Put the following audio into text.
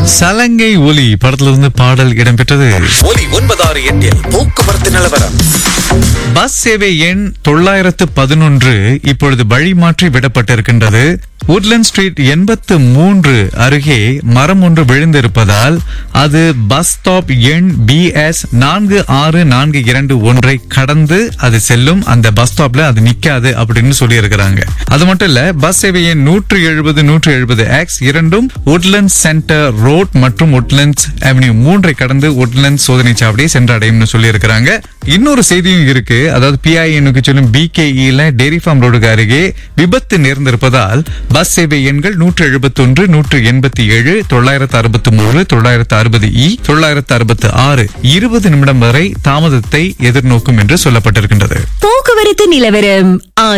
சலங்கை ஒலி படத்துல இருந்து பாடல் இடம்பெற்றது ஒலி ஒன்பதாறு எட்டில் போக்குவரத்து நிலவரம் பஸ் சேவை எண் தொள்ளாயிரத்து பதினொன்று இப்பொழுது வழிமாற்றி விடப்பட்டிருக்கின்றது உட்லண்ட் ஸ்ட்ரீட் எண்பத்து மூன்று அருகே மரம் ஒன்று விழுந்திருப்பதால் அது பஸ் ஸ்டாப் எண் பி எஸ் நான்கு ஆறு நான்கு இரண்டு ஒன்றை கடந்து அது செல்லும் அந்த பஸ் ஸ்டாப்ல அது நிக்காது அப்படின்னு சொல்லி இருக்கிறாங்க அது மட்டும் இல்ல பஸ் சேவை எண் நூற்று எழுபது நூற்று எழுபது எக்ஸ் இரண்டும் உட்லண்ட் சென்டர் ரோட் மற்றும் உட்லண்ட்ஸ் அவென்யூ மூன்றை கடந்து உட்லண்ட் சோதனை சாவடியை சென்றடையும்னு சொல்லி இருக்கிறாங்க இன்னொரு செய்தியும் இருக்கு அதாவது பிஐஎனுக்கு சொல்லும் பிகேஇல டெய்ரி ஃபார்ம் ரோடுக்கு அருகே விபத்து நேர்ந்திருப்பதால் பஸ் சேவை எண்கள் நூற்று எழுபத்தி ஒன்று நூற்று எண்பத்தி ஏழு தொள்ளாயிரத்து அறுபத்தி மூன்று தொள்ளாயிரத்து அறுபது இ தொள்ளாயிரத்து அறுபத்தி ஆறு இருபது நிமிடம் வரை தாமதத்தை எதிர்நோக்கும் என்று சொல்லப்பட்டிருக்கின்றது போக்குவரத்து நிலவரம்